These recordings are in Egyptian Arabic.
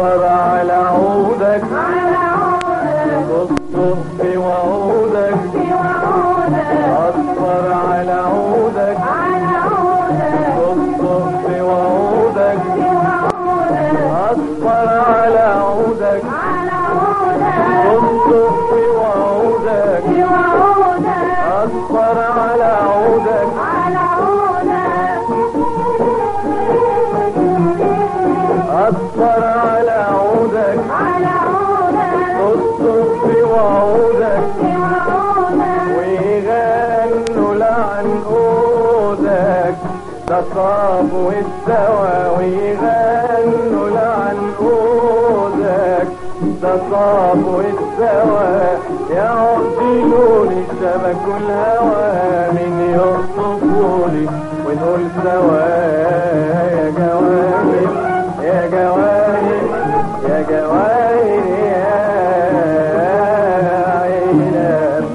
أصفر على عودك تصدق في وعودك أصفر على عودك تصدق في وعودك أصفر على عودك تصدق في وعودك أصفر على عودك أصفر على عودك تصدق في وعودك ويغنوا لعنقودك ده صاب والدوا ويغنوا لعنقودك ده صاب والدوا يعدلوني شبك الهوى من يخطفوني ونقول سوا يا جواهر يا جواهر يا جواهر يا عينات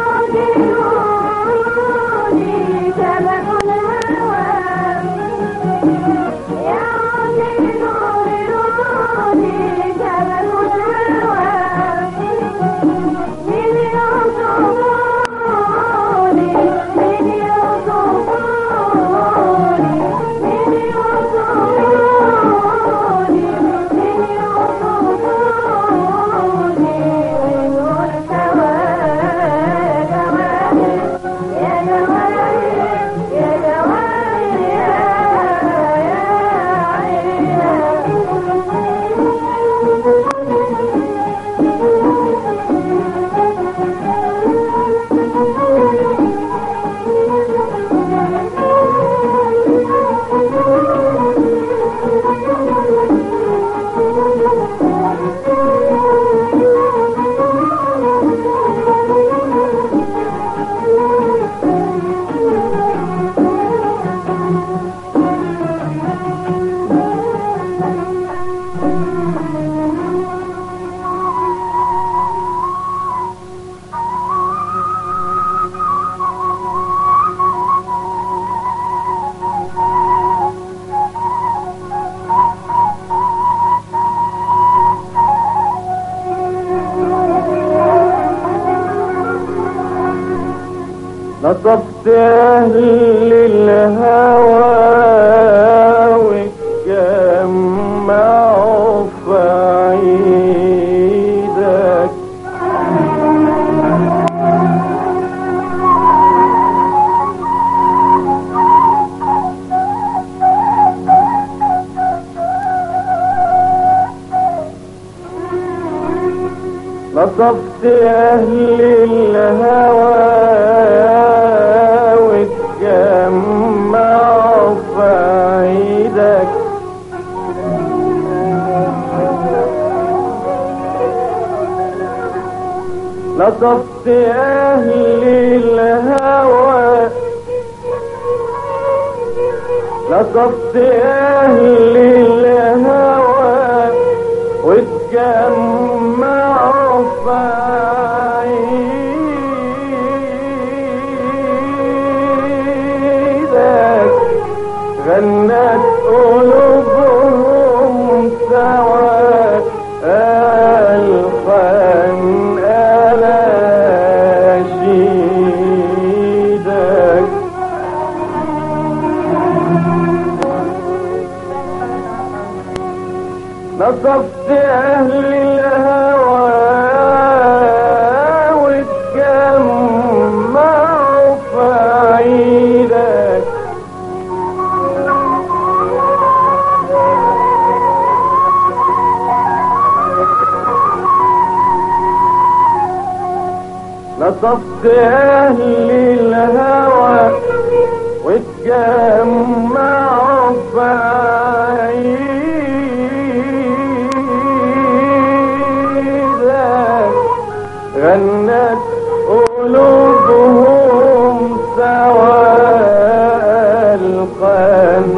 نصبت أهل الهوى وجمعوا في عيدك نصبت أهل الهوى وتجمعوا في عيدك نصبت أهل الهوى نصبت أهل الهوى وتجمعوا في عيدك غنت قلوبهم سوا الخن أناشيدك نصبت أهل الهوى وتجمعوا في عيدك نصبت أهل الهوى وتجمعوا في عيدك غنت قلوبهم سوا القن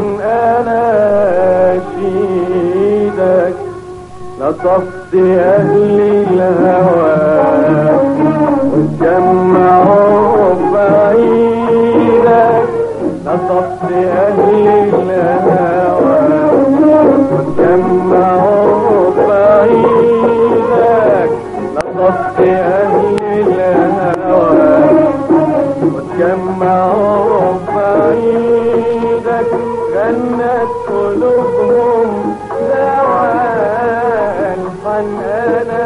أناشيدك نصبت أهل الهوى وتجمعوا بعيدك نصبت أهل الهوى وتجمعوا عرف عيدك غنت قلوبهم زوال حنانا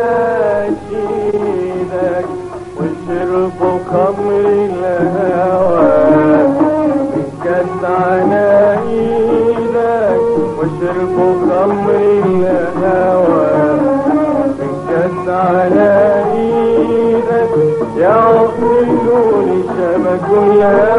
شيدك وشربوا خمر الهوى كاس على ايدك وشربوا خمر الهوى كاس على ايدك يعطلوني شبك الهوى